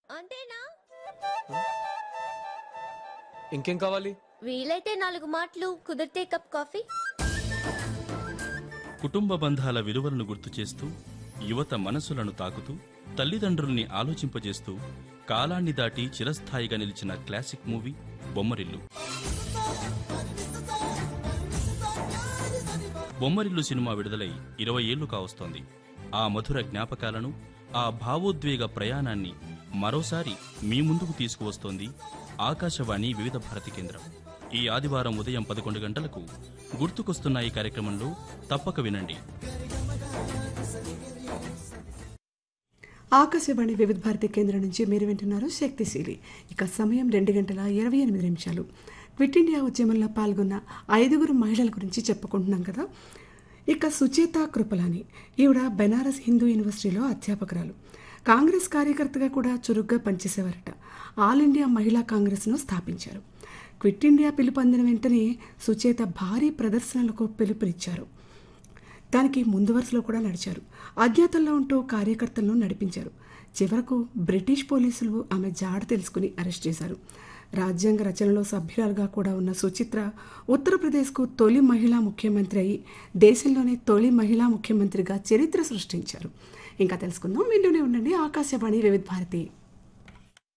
అంతేనా ఇంకేం కావాలి వీలైతే నాలుగు మాటలు కుదిరితే కప్ కాఫీ కుటుంబ బంధాల విలువలను గుర్తు చేస్తూ యువత మనసులను తాకుతూ తల్లిదండ్రుల్ని ఆలోచింపజేస్తూ కాలాన్ని దాటి చిరస్థాయిగా నిలిచిన classic movie Bommarillu Bommarillu cinema విడుదలై ఇరవై ఏళ్లు కావస్తోంది ఆ మధుర జ్ఞాపకాలను ఆ భావోద్వేగ ప్రయాణాన్ని మరోసారి మీ ముందుకు తీసుకువస్తోంది ఆకాశవాణి వివిధ భారతి కేంద్రం ఈ ఆదివారం ఉదయం పదకొండు గంటలకు గుర్తుకొస్తున్న ఈ కార్యక్రమంలో తప్పక వినండి ఆకాశవాణి వివిధ భారతి కేంద్రం నుంచి మీరు వింటున్నారు శక్తిశీలి ఇక సమయం రెండు గంటల ఇరవై ఎనిమిది నిమిషాలు క్విట్ ఇండియా ఉద్యమంలో పాల్గొన్న ఐదుగురు మహిళల గురించి చెప్పుకుంటున్నాం కదా ఇక సుచేత కృపలాని ఈవిడ బెనారస్ హిందూ యూనివర్సిటీలో అధ్యాపకురాలు కాంగ్రెస్ కార్యకర్తగా కూడా చురుగ్గా పనిచేసేవారట ఆల్ ఇండియా మహిళా కాంగ్రెస్ను స్థాపించారు క్విట్ ఇండియా పిలుపు అందిన వెంటనే సుచేత భారీ ప్రదర్శనలకు పిలుపునిచ్చారు దానికి ముందు వరుసలో కూడా నడిచారు అజ్ఞాతంలో ఉంటూ కార్యకర్తలను నడిపించారు చివరకు బ్రిటిష్ పోలీసులు ఆమె జాడ తెలుసుకుని అరెస్ట్ చేశారు రాజ్యాంగ రచనలో సభ్యురాలుగా కూడా ఉన్న సుచిత్ర ఉత్తరప్రదేశ్కు తొలి మహిళా ముఖ్యమంత్రి అయి దేశంలోనే తొలి మహిళా ముఖ్యమంత్రిగా చరిత్ర సృష్టించారు ఇంకా తెలుసుకుందాం వింటూనే ఉండండి ఆకాశవాణి వివిధ భారతి